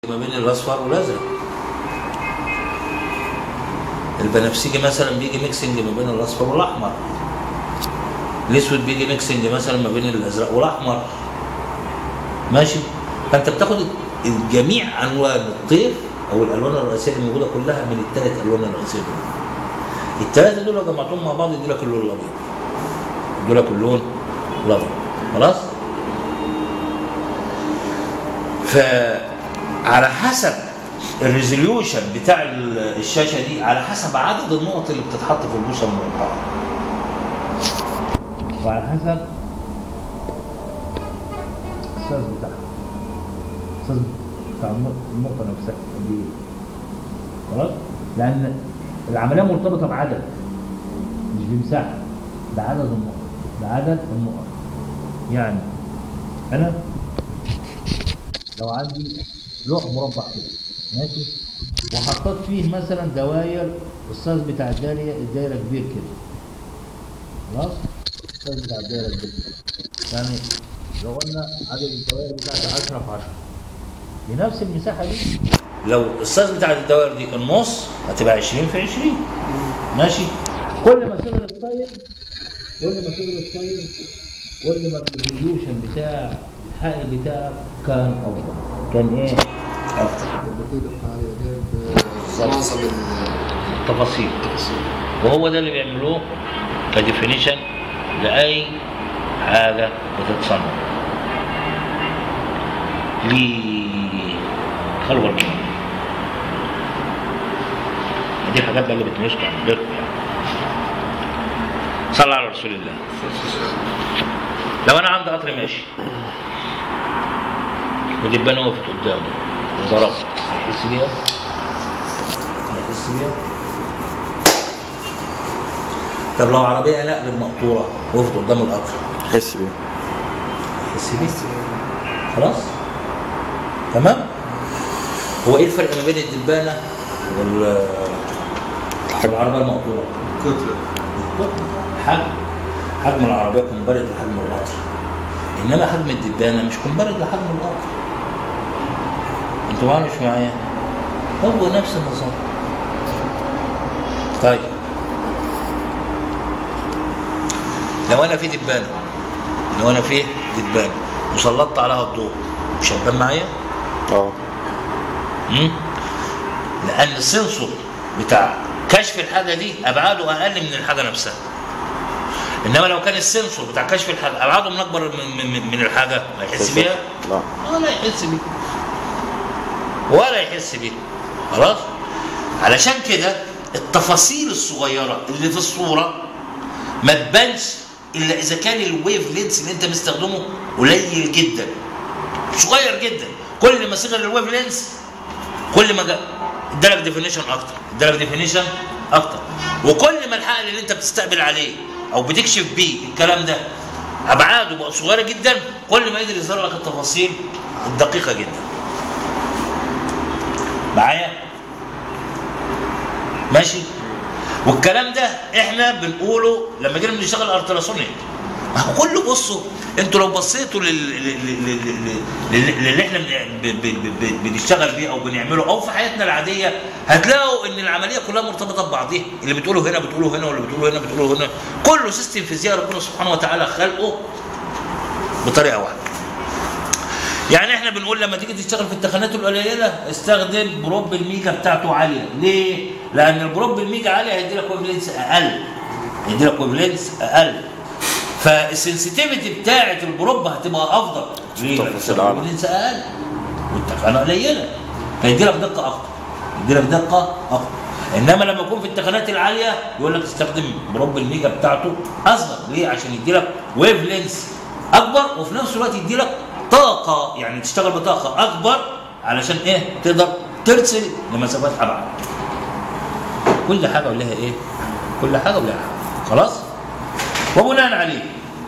ما بين الاصفر والازرق البنفسجي مثلا بيجي ميكسنج ما بين الاصفر والاحمر الاسود بيجي ميكسنج مثلا ما بين الازرق والاحمر ماشي فانت بتاخد جميع الوان الطيف او الالوان الرئيسيه الموجوده كلها من الثلاث الوان الرئيسيه دول الثلاثه دول لو جمعتهم مع بعض يدي لك اللون الابيض يدي لك اللون الابيض خلاص فعلى حسب الريزوليوشن بتاع الشاشه دي على حسب عدد النقط اللي بتتحط في البوصه المربعه وعلى حسب السايز بتاعها السايز بتاع النقطه نفسها قد ايه خلاص لان العمليه مرتبطه بعدد مش بمساحه بعدد النقط بعدد النقط يعني انا لو عندي لوح مربع كده ماشي وحطيت فيه مثلا دواير السايز بتاع الدايره الدايره كبير كده خلاص السايز بتاع الدايره كبير كده يعني لو قلنا عدد الدوائر بتاعتي 10 في 10 بنفس المساحه دي لو السايز بتاع الدوائر دي النص هتبقى 20 في 20 ماشي كل ما صغر السايز كل ما صغر السايز كل ما الريزوليوشن بتاع الحائط بتاعك كان افضل كان ايه؟ افضل معظم تفاصيل وهو ده اللي بيعملوه كديفينيشن لاي حاجه بتتصنع ليه خلوا بالكم دي حاجات بقى اللي بتمسكوا عن غيركم يعني صلى على رسول الله لو انا عندي قطر ماشي ودبانه وقفت قدامه وضربت هيحس بيها؟ هيحس بيها؟ طب لو عربيه نقل مقطوره وقفت قدام القطر حس بيه يحس بيه؟ خلاص؟ تمام؟ هو ايه الفرق ما بين الدبانه وال والعربيه المقطوره؟ كتلة حجم حجم العربيه كومبارد لحجم القطر انما حجم الدبانه مش كومبارد لحجم القطر انتوا معايا مش معايا هو نفس النظام طيب لو انا في دبانه لو انا في دبانه وسلطت عليها الضوء مش هتبان معايا؟ اه مم؟ لان السنسور بتاع كشف الحاجه دي ابعاده اقل من الحاجه نفسها انما لو كان السنسور بتاع كشف الحاجه ابعاده من اكبر من, من, من الحاجه ما يحس بيها لا ولا يحس بيها ولا يحس بيها خلاص علشان كده التفاصيل الصغيره اللي في الصوره ما تبانش الا اذا كان الويف لينس اللي انت مستخدمه قليل جدا صغير جدا كل ما صغر الويف لينس كل ما جا- ادالك ديفينيشن اكتر ادالك ديفينيشن اكتر وكل ما الحقل اللي انت بتستقبل عليه او بتكشف بيه الكلام ده ابعاده بقى صغيره جدا كل ما يقدر يظهر لك التفاصيل الدقيقه جدا معايا ماشي والكلام ده احنا بنقوله لما جينا بنشتغل التراسونيك كله بصوا انتوا لو بصيتوا لل- لل- لل- لل- لل- للي احنا بن- ب- ب- ب- بنشتغل بيه او بنعمله او في حياتنا العاديه هتلاقوا ان العمليه كلها مرتبطه ببعضيها اللي بتقوله هنا بتقوله هنا واللي بتقوله هنا بتقوله هنا كله سيستم فيزياء ربنا سبحانه وتعالى خلقه بطريقه واحده يعني احنا بنقول لما تيجي تشتغل في التخانات القليله استخدم بروب الميجا بتاعته عاليه ليه لان البروب الميجا عاليه هيدي لك ويفلنس اقل هيدي لك ويفلنس اقل فالسنسيتيفيتي بتاعه البروب هتبقى افضل ليه لأن تفاصيل أعلى. الويفلنس اقل والتخانه قليله فيدي لك دقه اكتر يدي لك دقه اكتر انما لما يكون في التخانات العاليه يقول لك استخدم بروب الميجا بتاعته اصغر ليه عشان يدي لك ويف لينس اكبر وفي نفس الوقت يدي لك طاقه يعني تشتغل بطاقه اكبر علشان ايه تقدر ترسل لمسافات ابعد كل حاجه ولها ايه كل حاجه ولها حاجه خلاص وبناء عليه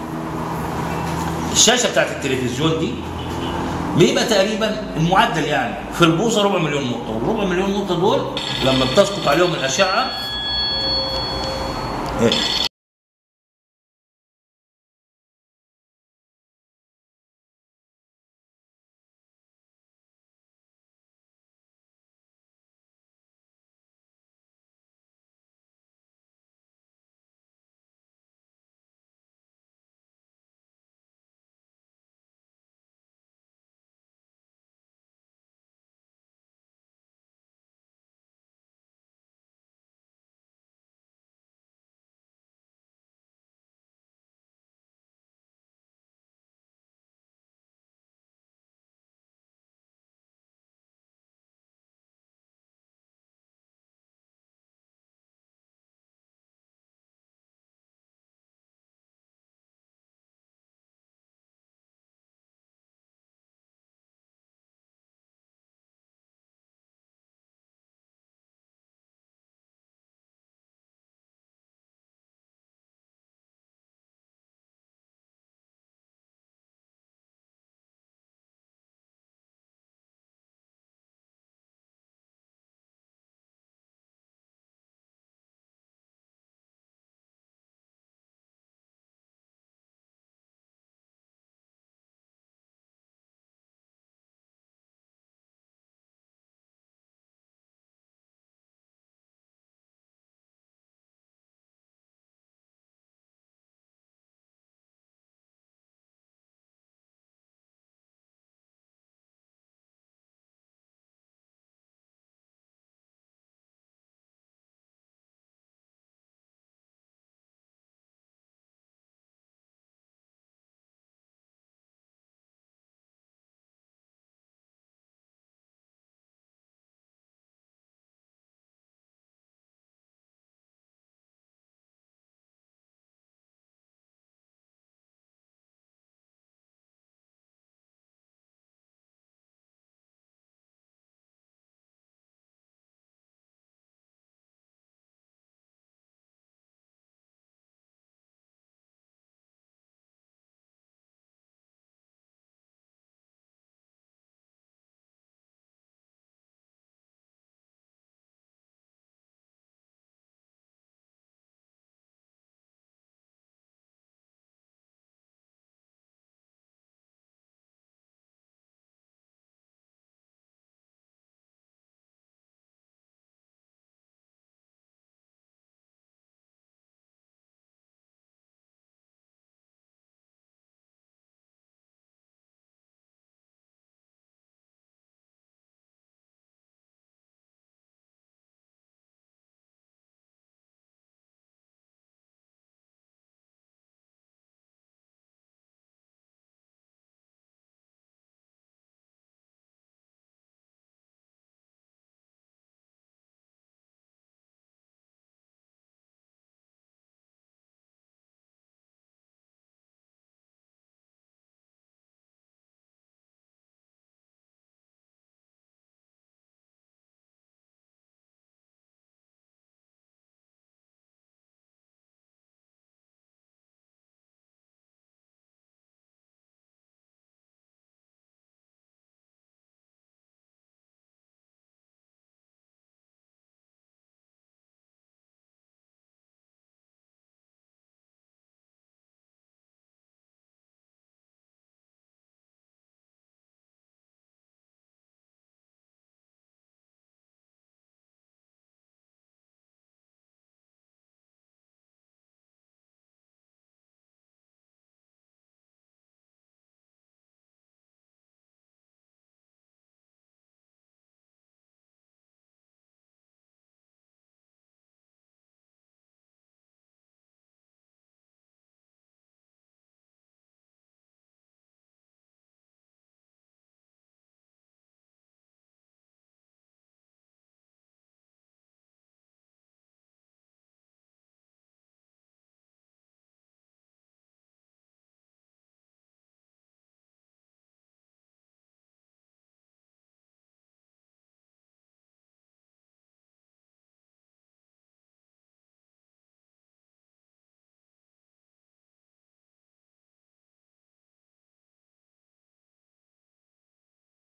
الشاشه بتاعت التلفزيون دي بيبقى تقريبا المعدل يعني في البوصه ربع مليون نقطه والربع مليون نقطه دول لما بتسقط عليهم الاشعه إيه؟